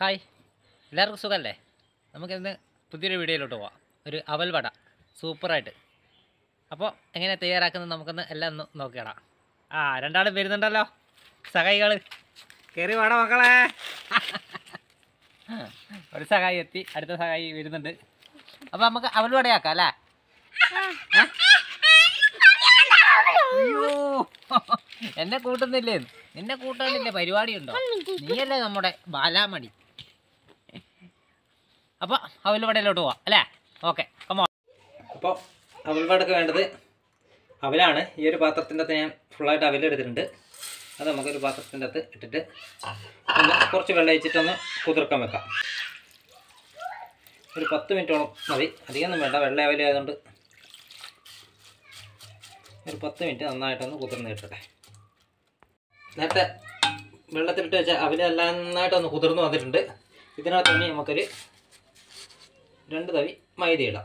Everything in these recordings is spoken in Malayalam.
ഹായ് എല്ലാവർക്കും സുഖമല്ലേ നമുക്കിന്ന് പുതിയൊരു വീഡിയോയിലോട്ട് പോവാം ഒരു അവൽ വട സൂപ്പറായിട്ട് അപ്പോൾ എങ്ങനെ തയ്യാറാക്കുന്നത് നമുക്കൊന്ന് എല്ലാം ഒന്ന് നോക്കിയിടാം ആ രണ്ടാളും വരുന്നുണ്ടല്ലോ സഹായികൾ കയറി വേണം മക്കളെ ഒരു സഹായി എത്തി അടുത്ത സഹായി വരുന്നുണ്ട് അപ്പോൾ നമുക്ക് അവൽ വടയാക്കാം അല്ലേ ഏ? അയ്യോ എന്നെ കൂട്ടുന്നില്ലേ നിന്നെ കൂട്ടാനില്ലേ പരിപാടിയുണ്ടോ നീയല്ലേ നമ്മുടെ ബാലാമണി അപ്പോൾ അവൽവടയിലോട്ട് പോവാം അല്ലേ ഓക്കെ കമോ അപ്പോൾ അവൽവടക്ക് വേണ്ടത് അവലാണ് ഈ ഒരു പാത്രത്തിൻ്റെ അകത്ത് ഞാൻ ഫുള്ളായിട്ട് അവലെടുത്തിട്ടുണ്ട് അത് നമുക്കൊരു പാത്രത്തിൻ്റെ അകത്ത് ഇട്ടിട്ട് ഒന്ന് കുറച്ച് വെള്ളം ഒഴിച്ചിട്ടൊന്ന് കുതിർക്കാൻ വെക്കാം ഒരു പത്ത് മിനിറ്റോളം മതി അധികമൊന്നും വേണ്ട വെള്ള അവലായതുകൊണ്ട് ഒരു പത്ത് മിനിറ്റ് നന്നായിട്ടൊന്ന് കുതിർന്ന് കിട്ടട്ടെ നേരത്തെ വെള്ളത്തിലിട്ട് വെച്ച അവലെല്ലാം നന്നായിട്ടൊന്ന് കുതിർന്ന് വന്നിട്ടുണ്ട് ഇതിനകത്ത് ഇനി നമുക്കൊരു രണ്ട് തവി മൈദ ഇടാം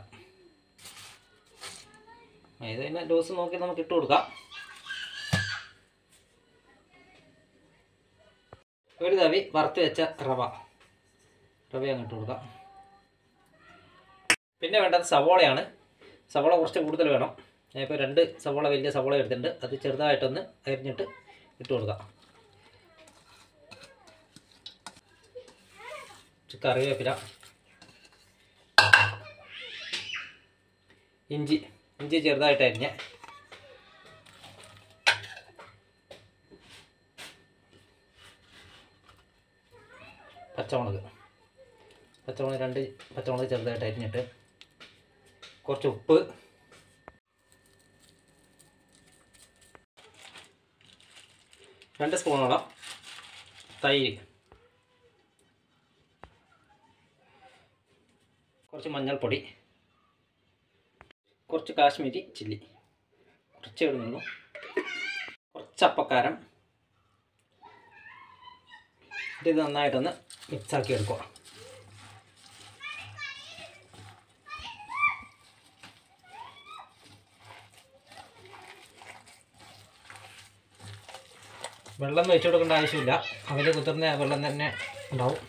മൈദ പിന്നെ ഡോസ് നോക്കി നമുക്ക് ഇട്ട് കൊടുക്കാം ഒരു തവി വറുത്ത് വെച്ച റവ റവ അങ്ങ് ഇട്ട് കൊടുക്കാം പിന്നെ വേണ്ടത് സവോളയാണ് സവോള കുറച്ച് കൂടുതൽ വേണം ഞാനിപ്പോൾ രണ്ട് സവോള വലിയ സവോള എടുത്തിട്ടുണ്ട് അത് ചെറുതായിട്ടൊന്ന് അരിഞ്ഞിട്ട് ഇട്ട് കൊടുക്കാം കുറച്ച് കറിവേപ്പില ഇഞ്ചി ഇഞ്ചി ചെറുതായിട്ട് അരിഞ്ഞ് പച്ചമുളക് പച്ചമുളക് രണ്ട് പച്ചമുളക് ചെറുതായിട്ട് അരിഞ്ഞിട്ട് കുറച്ച് ഉപ്പ് രണ്ട് സ്പൂണോളം തൈര് കുറച്ച് മഞ്ഞൾപ്പൊടി കുറച്ച് കാശ്മീരി ചില്ലി കുറച്ച് ഇടുന്നുള്ളൂ കുറച്ച് അപ്പക്കാരം ഇത് നന്നായിട്ടൊന്ന് മിക്സാക്കി എടുക്കുക വെള്ളം വെച്ച് കൊടുക്കേണ്ട ആവശ്യമില്ല അതിൽ കുതിർന്ന വെള്ളം തന്നെ ഉണ്ടാവും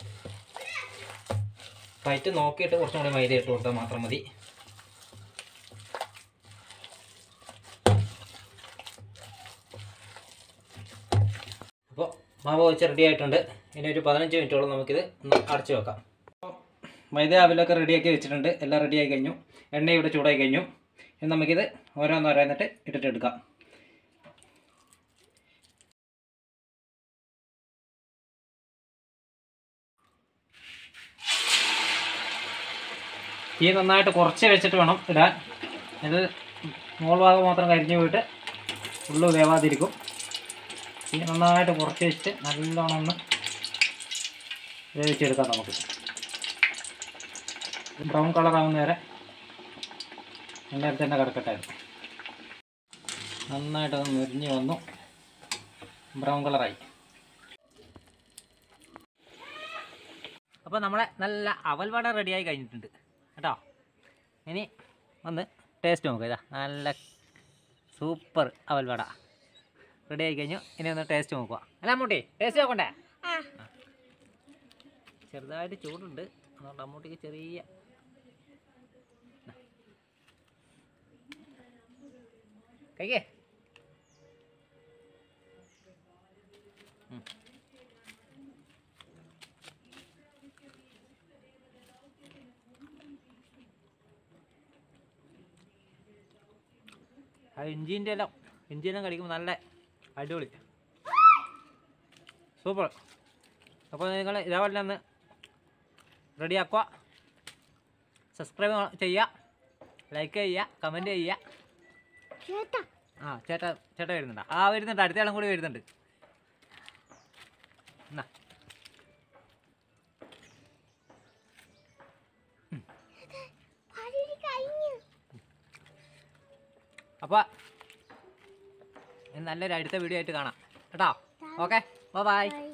ടൈറ്റ് നോക്കിയിട്ട് കുറച്ചും കൂടി മൈദ ഇട്ട് കൊടുത്താൽ മാത്രം മതി അപ്പോൾ മാവ് വെച്ച് റെഡി ആയിട്ടുണ്ട് ഇനി ഒരു പതിനഞ്ച് മിനിറ്റോളം നമുക്കിത് ഒന്ന് അടച്ചു വെക്കാം അപ്പോൾ മൈദ അവിലൊക്കെ റെഡിയാക്കി വെച്ചിട്ടുണ്ട് എല്ലാം റെഡിയായി കഴിഞ്ഞു എണ്ണ ഇവിടെ ചൂടായി കഴിഞ്ഞു ഇനി നമുക്കിത് ഓരോന്നോരോന്നിട്ട് ഇട്ടിട്ട് എടുക്കാം തീ നന്നായിട്ട് കുറച്ച് വെച്ചിട്ട് വേണം ഇടാൻ ഇത് മോൾ ഭാഗം മാത്രം കരിഞ്ഞു പോയിട്ട് ഉള്ളു വേവാതിരിക്കും തീ നന്നായിട്ട് കുറച്ച് വെച്ചിട്ട് നല്ലോണം ഒന്ന് വേവിച്ചെടുക്കാം നമുക്ക് ബ്രൗൺ കളർ ആവുന്ന വരെ എൻ്റെ അടുത്ത് തന്നെ കിടക്കട്ടെ നന്നായിട്ടൊന്ന് മുരിഞ്ഞ് വന്നു ബ്രൗൺ കളറായി അപ്പോൾ നമ്മളെ നല്ല അവൽവട റെഡിയായി കഴിഞ്ഞിട്ടുണ്ട് കേട്ടോ ഇനി ഒന്ന് ടേസ്റ്റ് നോക്കുക ഇതാ നല്ല സൂപ്പർ അവൽവട റെഡി ആയി കഴിഞ്ഞു ഇനി ഒന്ന് ടേസ്റ്റ് നോക്കുക അല്ല അമ്മൂട്ടി ടേസ്റ്റ് നോക്കണ്ടേ ആ. ചെറുതായിട്ട് ചൂടുണ്ട് അതുകൊണ്ട് അമ്മൂട്ടിക്ക് ചെറിയ ദാ. കഴിക്കേ ഉം. ആ ഇഞ്ചിൻ്റെ എല്ലാം ഇഞ്ചിയെല്ലാം കടിക്കുമ്പോൾ നല്ല അടിപൊളി സൂപ്പർ അപ്പോൾ നിങ്ങൾ ഇതേപോലെ ഒന്ന് റെഡിയാക്കുക സബ്സ്ക്രൈബ് ചെയ്യുക ലൈക്ക് ചെയ്യുക കമൻറ്റ് ചെയ്യുക ആ ചേട്ടാ ചേട്ടാ വരുന്നുണ്ടോ ആ വരുന്നുണ്ട് അടുത്ത ആളും കൂടി വരുന്നുണ്ട് എന്നാ അപ്പോൾ നല്ലൊരു അടുത്ത വീഡിയോ ആയിട്ട് കാണാം കേട്ടോ ഓക്കെ ബൈ